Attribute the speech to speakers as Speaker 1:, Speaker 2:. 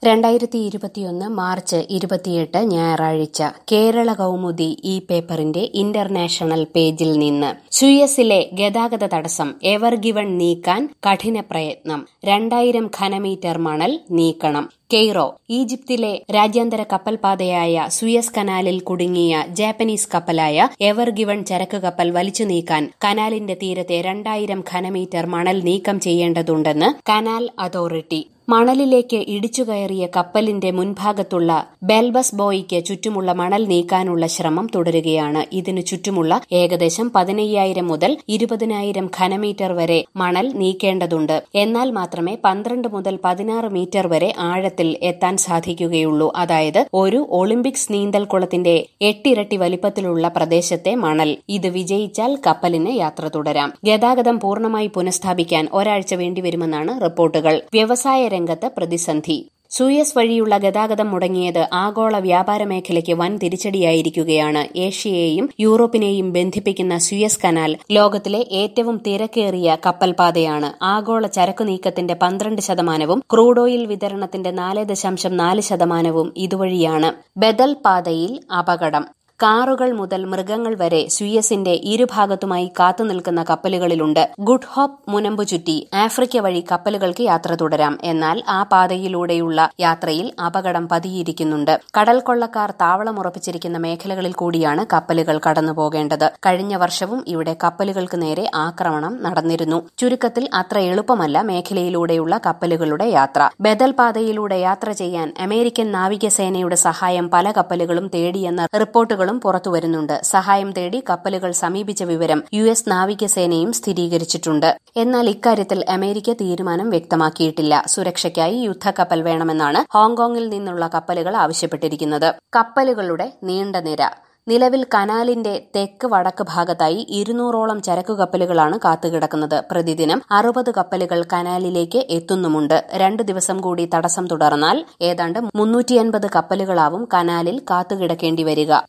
Speaker 1: രണ്ടായിരത്തി ഇരുപത്തിയൊന്ന് മാർച്ച് ഇരുപത്തിയെട്ട് ഞായറാഴ്ച കേരള കൗമുദി ഈ പേപ്പറിന്റെ ഇന്റർനാഷണൽ പേജിൽ നിന്ന് സുയസിലെ ഗതാഗത തടസ്സം എവർ ഗിവൺ നീക്കാൻ കഠിന പ്രയത്നം രണ്ടായിരം ഘനമീറ്റർ മണൽ നീക്കണം കെയ്റോ ഈജിപ്തിലെ രാജ്യാന്തര കപ്പൽപാതയായ സുയസ് കനാലിൽ കുടുങ്ങിയ ജാപ്പനീസ് കപ്പലായ എവർ ഗിവൺ ചരക്ക് കപ്പൽ വലിച്ചു നീക്കാൻ കനാലിന്റെ തീരത്തെ രണ്ടായിരം ഘനമീറ്റർ മണൽ നീക്കം ചെയ്യേണ്ടതുണ്ടെന്ന് കനാൽ അതോറിറ്റി മണലിലേക്ക് ഇടിച്ചുകയറിയ കപ്പലിന്റെ മുൻഭാഗത്തുള്ള ബെൽബസ് ബോയിക്ക് ചുറ്റുമുള്ള മണൽ നീക്കാനുള്ള ശ്രമം തുടരുകയാണ് ഇതിനു ചുറ്റുമുള്ള ഏകദേശം പതിനയ്യായിരം മുതൽ ഇരുപതിനായിരം ഘനമീറ്റർ വരെ മണൽ നീക്കേണ്ടതുണ്ട് എന്നാൽ മാത്രമേ പന്ത്രണ്ട് മുതൽ പതിനാറ് മീറ്റർ വരെ ആഴത്തിൽ എത്താൻ സാധിക്കുകയുള്ളൂ അതായത് ഒരു ഒളിമ്പിക്സ് നീന്തൽക്കുളത്തിന്റെ എട്ടിരട്ടി വലിപ്പത്തിലുള്ള പ്രദേശത്തെ മണൽ ഇത് വിജയിച്ചാൽ കപ്പലിന് യാത്ര തുടരാം ഗതാഗതം പൂർണ്ണമായി പുനഃസ്ഥാപിക്കാൻ ഒരാഴ്ച വേണ്ടിവരുമെന്നാണ് റിപ്പോർട്ടുകൾ വ്യവസായ രംഗത്ത് പ്രതിസന്ധി സൂയസ് വഴിയുള്ള ഗതാഗതം മുടങ്ങിയത് ആഗോള വ്യാപാര മേഖലയ്ക്ക് വൻ തിരിച്ചടിയായിരിക്കുകയാണ് ഏഷ്യയെയും യൂറോപ്പിനെയും ബന്ധിപ്പിക്കുന്ന സുയസ് കനാൽ ലോകത്തിലെ ഏറ്റവും തിരക്കേറിയ കപ്പൽപാതയാണ് ആഗോള ചരക്കു നീക്കത്തിന്റെ പന്ത്രണ്ട് ശതമാനവും ക്രൂഡ് ഓയിൽ വിതരണത്തിന്റെ നാല് ദശാംശം നാല് ശതമാനവും ഇതുവഴിയാണ് ബദൽ പാതയിൽ അപകടം കാറുകൾ മുതൽ മൃഗങ്ങൾ വരെ സുയസിന്റെ ഇരുഭാഗത്തുമായി കാത്തുനിൽക്കുന്ന കപ്പലുകളിലുണ്ട് ഗുഡ് ഹോപ്പ് മുനമ്പു ചുറ്റി ആഫ്രിക്ക വഴി കപ്പലുകൾക്ക് യാത്ര തുടരാം എന്നാൽ ആ പാതയിലൂടെയുള്ള യാത്രയിൽ അപകടം പതിയിരിക്കുന്നുണ്ട് കടൽ കൊള്ളക്കാർ താവളമുറപ്പിച്ചിരിക്കുന്ന മേഖലകളിൽ കൂടിയാണ് കപ്പലുകൾ കടന്നുപോകേണ്ടത് കഴിഞ്ഞ വർഷവും ഇവിടെ കപ്പലുകൾക്ക് നേരെ ആക്രമണം നടന്നിരുന്നു ചുരുക്കത്തിൽ അത്ര എളുപ്പമല്ല മേഖലയിലൂടെയുള്ള കപ്പലുകളുടെ യാത്ര ബദൽ പാതയിലൂടെ യാത്ര ചെയ്യാൻ അമേരിക്കൻ നാവികസേനയുടെ സഹായം പല കപ്പലുകളും തേടിയെന്ന റിപ്പോർട്ടുകളും റിപ്പോർട്ടുകളും പുറത്തുവരുന്നുണ്ട് സഹായം തേടി കപ്പലുകൾ സമീപിച്ച വിവരം യു എസ് നാവികസേനയും സ്ഥിരീകരിച്ചിട്ടുണ്ട് എന്നാൽ ഇക്കാര്യത്തിൽ അമേരിക്ക തീരുമാനം വ്യക്തമാക്കിയിട്ടില്ല സുരക്ഷയ്ക്കായി യുദ്ധക്കപ്പൽ വേണമെന്നാണ് ഹോങ്കോങ്ങിൽ നിന്നുള്ള കപ്പലുകൾ ആവശ്യപ്പെട്ടിരിക്കുന്നത് കപ്പലുകളുടെ നീണ്ട നിര നിലവിൽ കനാലിന്റെ തെക്ക് വടക്ക് ഭാഗത്തായി ഇരുന്നൂറോളം ചരക്കു കപ്പലുകളാണ് കാത്തുകിടക്കുന്നത് പ്രതിദിനം അറുപത് കപ്പലുകൾ കനാലിലേക്ക് എത്തുന്നുമുണ്ട് രണ്ടു ദിവസം കൂടി തടസ്സം തുടർന്നാൽ ഏതാണ്ട് മുന്നൂറ്റിയൻപത് കപ്പലുകളാവും കനാലിൽ കാത്തുകിടക്കേണ്ടി വരിക